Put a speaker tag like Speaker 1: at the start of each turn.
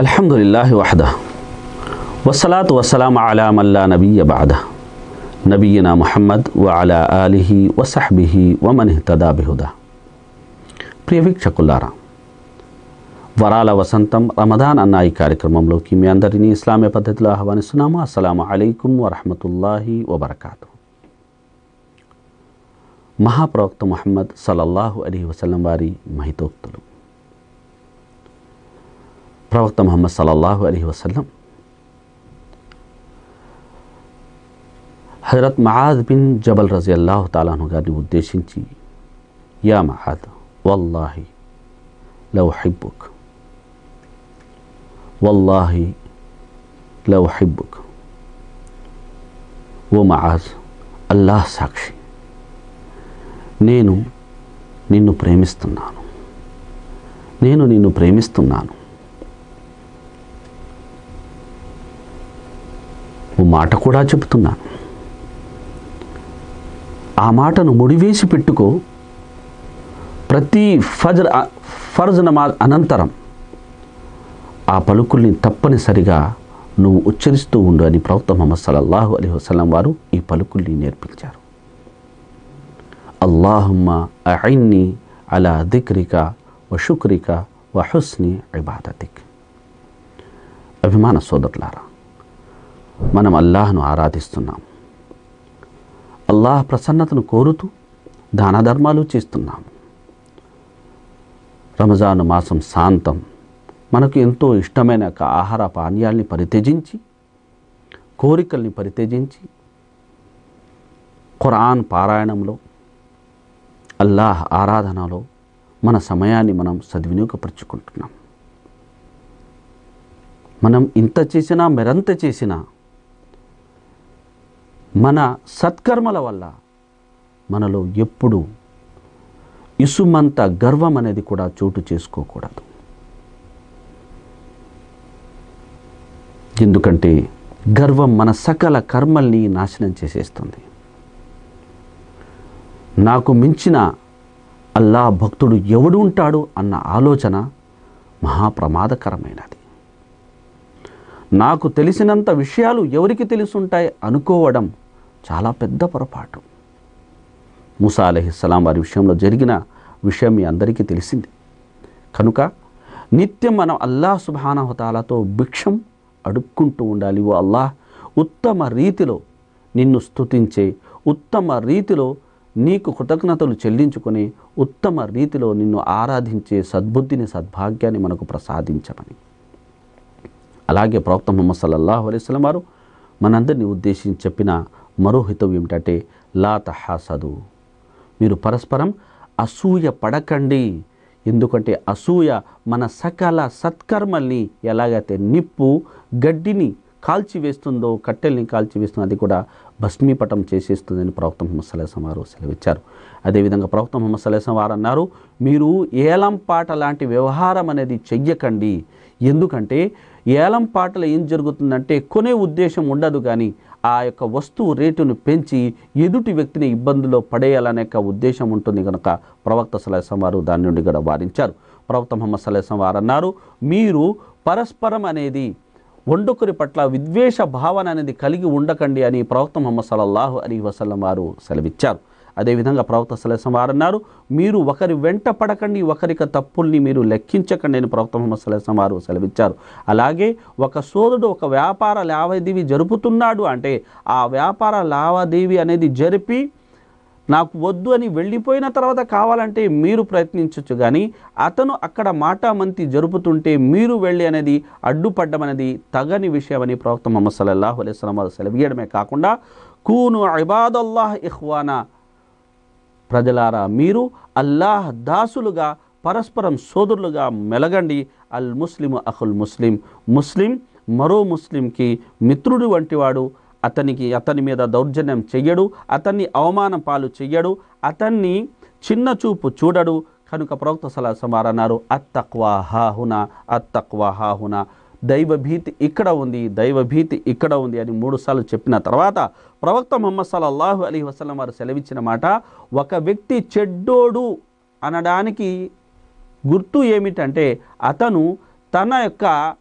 Speaker 1: అల్హమ్దుల్లాహి వహద వసలాతు వసలాం అలా మల్లా నబీయ బాద నబీనా ముహమ్మద్ వ అలా ఆలిహి వసహ్బిహి వమన్ తదా బిహుదా ప్రియ వీక్షకులారా వరాల వసంతం రమదాన్ అన్న ఈ కార్యక్రమంలోకి మీ అందరినీ ఇస్లామీయ పద్ధతిలో ఆహ్వానిస్తున్నాము అస్సలాము అలైకుం వరహమతుల్లాహి వబర్కాతు మహాప్రవక్త ముహమ్మద్ సల్లల్లాహు అలీ వసల్లం వారి మహితోక్తులు ప్రవక్త ముహమ్మద్ సల్లల్లాహు అలీ వసల్లం హజరత్ మహాద్ బిన్ జబల్ రజీ అల్లాహు తాలాను గారిని ఉద్దేశించి యా మహాద్ వల్లాహి లవ్ హిబ్బుక్ వల్లాహి లవ్ హిబ్బుక్ ఓ మహాజ్ అల్లాహ్ సాక్షి నేను నిన్ను ప్రేమిస్తున్నాను నేను నిన్ను ప్రేమిస్తున్నాను ఓ మాట కూడా చెబుతున్నాను ఆ మాటను ముడివేసి పెట్టుకో ప్రతి ఫజర్ ఫర్జ్ నమాజ్ అనంతరం ఆ పలుకుల్ని తప్పనిసరిగా నువ్వు ఉచ్చరిస్తూ ఉండు అని ప్రవక్త ముహమ్మద్ సల్లల్లాహు అలీ వసలం వారు ఈ పలుకుల్ని నేర్పించారు అల్లాహుమ్మ అయిన్ని అలా దిక్రిక వ శుక్రిక వ హుస్ని ఇబాదతిక్ అభిమాన సోదరులారా మనం అల్లాహ్ను ఆరాధిస్తున్నాం అల్లాహ్ ప్రసన్నతను కోరుతూ దాన ధర్మాలు చేస్తున్నాము రంజాను మాసం శాంతం మనకు ఎంతో ఇష్టమైన ఒక ఆహార పానీయాల్ని పరిత్యజించి కోరికల్ని పరిత్యజించి ఖురాన్ పారాయణంలో అల్లాహ్ ఆరాధనలో మన సమయాన్ని మనం సద్వినియోగపరుచుకుంటున్నాం మనం ఇంత చేసినా మెరంత చేసినా మన సత్కర్మల వల్ల మనలో ఎప్పుడు ఇసుమంత గర్వం అనేది కూడా చోటు చేసుకోకూడదు ఎందుకంటే గర్వం మన సకల కర్మల్ని నాశనం చేసేస్తుంది నాకు మించిన అల్లా భక్తుడు ఎవడు ఉంటాడు అన్న ఆలోచన మహాప్రమాదకరమైనది నాకు తెలిసినంత విషయాలు ఎవరికి తెలుసుంటాయి అనుకోవడం చాలా పెద్ద పొరపాటు ముసా అలహిస్సలాం వారి విషయంలో జరిగిన విషయం మీ అందరికీ తెలిసింది కనుక నిత్యం మనం అల్లాహ్ సుబానహతాలతో భిక్షం అడుక్కుంటూ ఉండాలి ఓ అల్లాహ్ ఉత్తమ రీతిలో నిన్ను స్తుతించే ఉత్తమ రీతిలో నీకు కృతజ్ఞతలు చెల్లించుకొని ఉత్తమ రీతిలో నిన్ను ఆరాధించే సద్బుద్ధిని సద్భాగ్యాన్ని మనకు ప్రసాదించమని అలాగే ప్రవక్త ముహమ్మద్ సల్లల్లాహు అలైస్లం వారు మనందరినీ ఉద్దేశించి చెప్పిన మరో హితవు ఏమిటంటే లా తహాసదు మీరు పరస్పరం అసూయ పడకండి ఎందుకంటే అసూయ మన సకల సత్కర్మల్ని ఎలాగైతే నిప్పు గడ్డిని కాల్చివేస్తుందో కట్టెల్ని కాల్చివేస్తుందో అది కూడా భస్మీపటం చేసేస్తుందని ప్రవక్త ముహమ్మద్ సల్లాహం వారు సెలవిచ్చారు అదేవిధంగా ప్రవక్త ముహమ్మద్ సల్లాహం వారు అన్నారు మీరు ఏలంపాట లాంటి వ్యవహారం అనేది చెయ్యకండి ఎందుకంటే ఏలం పాటలో ఏం జరుగుతుందంటే కొనే ఉద్దేశం ఉండదు కానీ ఆ యొక్క వస్తువు రేటును పెంచి ఎదుటి వ్యక్తిని ఇబ్బందులో పడేయాలనే యొక్క ఉద్దేశం ఉంటుంది కనుక ప్రవక్త సలహసం వారు దాని నుండి కూడా వారించారు ప్రవక్త ముహమ్మద్ సలహసం వారు అన్నారు మీరు పరస్పరం అనేది వండుకురి పట్ల విద్వేష భావన అనేది కలిగి ఉండకండి అని ప్రవక్త ముహమ్మద్ సల్లల్లాహు అలీ వసల్లం వారు సెలవిచ్చారు అదేవిధంగా ప్రవక్త సలహం వారు అన్నారు మీరు ఒకరి వెంట పడకండి ఒకరికి తప్పుల్ని మీరు లెక్కించకండి అని ప్రవక్త ముహమ్మద్ సలహం వారు సెలవిచ్చారు అలాగే ఒక సోదరుడు ఒక వ్యాపార లావాదేవీ జరుపుతున్నాడు అంటే ఆ వ్యాపార లావాదేవీ అనేది జరిపి నాకు వద్దు అని వెళ్ళిపోయిన తర్వాత కావాలంటే మీరు ప్రయత్నించవచ్చు కానీ అతను అక్కడ మాట మంతి జరుపుతుంటే మీరు వెళ్ళి అనేది అడ్డుపడ్డం అనేది తగని విషయం అని ప్రవక్త ముహమ్మద్ సల్లల్లాహు అలైస్లం వారు సెలవీయడమే కాకుండా కూను ఇబాదల్లాహ్ ఇహ్వానా ప్రజలారా మీరు అల్లాహ్ దాసులుగా పరస్పరం సోదరులుగా మెలగండి అల్ ముస్లిం అహుల్ ముస్లిం ముస్లిం మరో ముస్లింకి మిత్రుడు వంటివాడు అతనికి అతని మీద దౌర్జన్యం చెయ్యడు అతన్ని అవమానం పాలు చెయ్యడు అతన్ని చిన్న చూపు చూడడు కనుక ప్రవక్త సలహం వారు అన్నారు అత్తక్వా హాహున అత్తక్వా హాహున దైవభీతి ఇక్కడ ఉంది దైవభీతి ఇక్కడ ఉంది అని మూడుసార్లు చెప్పిన తర్వాత ప్రవక్త ముహమ్మద్ సల్లల్లాహు అలీ వసలం వారు సెలవిచ్చిన మాట ఒక వ్యక్తి చెడ్డోడు అనడానికి గుర్తు ఏమిటంటే అతను తన యొక్క